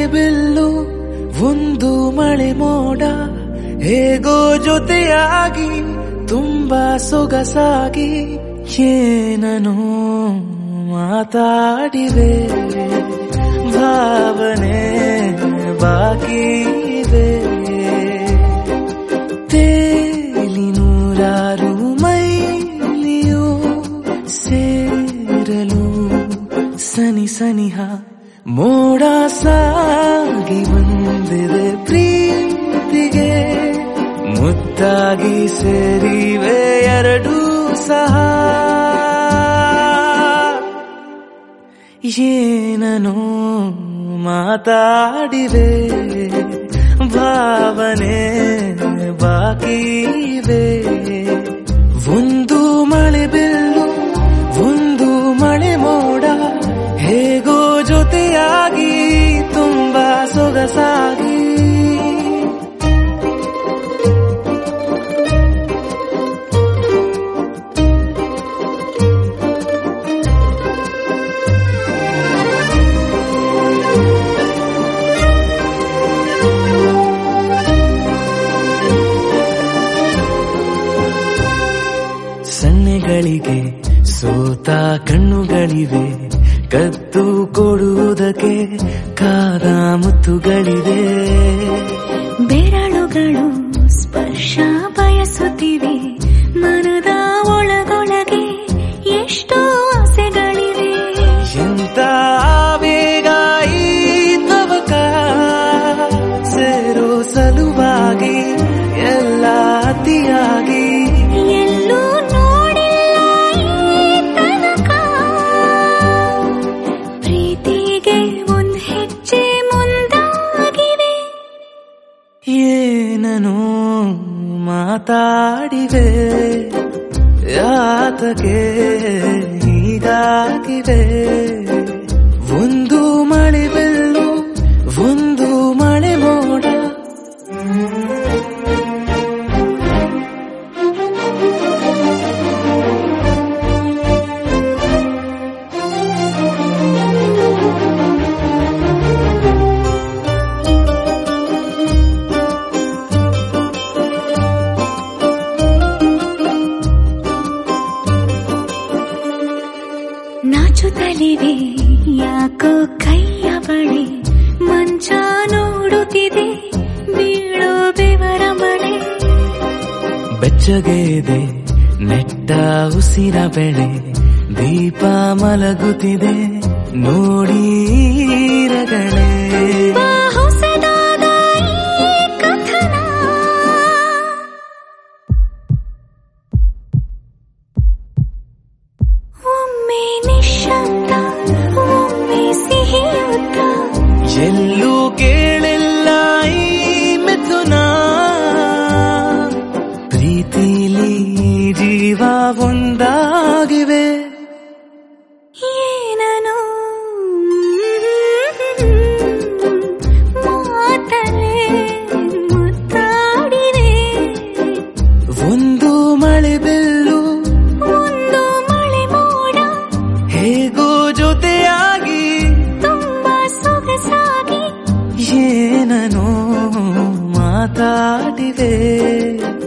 bill ಒಂದು ಮಳೆ ಮೋಡ ಹೇಗೋ ಜೊತೆಯಾಗಿ ತುಂಬಾ ಸೊಗಸಾಗಿ ಏನನು ಮಾತಾಡಿವೆ ಭಾವನೆ ಬಾಕಿ ಇದೆ ತೇಲಿ ನೂರಾರು ಮೈಲಿಯು ಸೇರಲು ಸನಿ ಸನಿಹ ಮೋಡ ಸಾಗಿ ಬಂದಿದೆ ಪ್ರೀತಿಗೆ ಮುದ್ದಾಗಿ ಸೇರಿವೆ ಎರಡೂ ಸಹ ಏನನು ಮಾತಾಡಿವೆ ಭಾವನೆ ಬಾಕಿ ಇವೆ ಒಂದು ಮಳೆ ಬಿಲ್ಲು ಒಂದು ಮಳೆ ಮೋಡ ಹೇಗೋ ಜೊತೆಯಾಗಿ ತುಂಬಾ ಸೊಗಸಾಗಿ ಸನ್ನೆಗಳಿಗೆ ಸೋತ ಕಣ್ಣುಗಳಿವೆ ಕದ್ದು ಕೊಡುವುದಕ್ಕೆ ಕಾದ ಮುತ್ತುಗಳಿವೆ ಬೆರಳುಗಳು ಸ್ಪರ್ಶ ಬಯಸುತ್ತಿವೆ ಮನದ ಒಳಗೊಳಗೆ ಎಷ್ಟೋ ಆಸೆಗಳಿವೆ ಎಂತ ಆವೇಗ ಈ ತವಕ ಸೇರೋ ಸಲುವಾಗಿ ಎಲ್ಲ ಅತಿಯಾಗಿ ಎಲ್ಲೂ ನೋಡಿಲ್ಲ ಈ ತನಕ ಪ್ರೀತಿಗೆ ಒಂದ್ ಹೆಜ್ಜೆ ಮುಂದಾಗಿವೆ ಏನನು ಮಾತಾಡಿವೆ ಯಾತಕ್ಕೆ ಹೀಗಾಗಿವೆ ಒಂದು ಮಳೆ ಬೆಲ್ಲು ಒಂದು ಮಳೆ ಮೋಡ ನಾಚುತ್ತಲಿವೆ ಯಾಕೋ ಕೈಯ ಬಳಿ ಮಂಚ ನೋಡುತ್ತಿದೆ ಬೀಳೋ ಬೆವರ ಮಳೆ ಬೆಚ್ಚಗೆದೆ ನೆಟ್ಟ ಉಸಿರ ಬೆಳೆ ದೀಪ ಮಲಗುತ್ತಿದೆ ನೋಡೀರಗಳೇ ಬಾ ಹೊಸದಾದ ಈ ಕಥನ ಒಮ್ಮೆ ನಿಶಬ್ದ ಒಮ್ಮೆ ಸಿಹಿಯುತ್ತ ಎಲ್ಲೂ ಕೇಳಿಲ್ಲ ಈ ಮಿಥುನ ಪ್ರೀತಿಲಿ ಜೀವ ಒಂದಾಗಿವೆ ಏನನು ಮಾತಲೆ ಮುತ್ತಾಡಿವೆ ಒಂದು ಮಳೆ ಬಿಲ್ಲು ಒಂದು ಮಳೆ ಮೋಡ ಹೇಗೋ ಜೊತೆಯಾಗಿ ತುಂಬಾ ಸೊಗಸಾಗಿ ಏನನೋ ಮಾತಾಡಿವೆ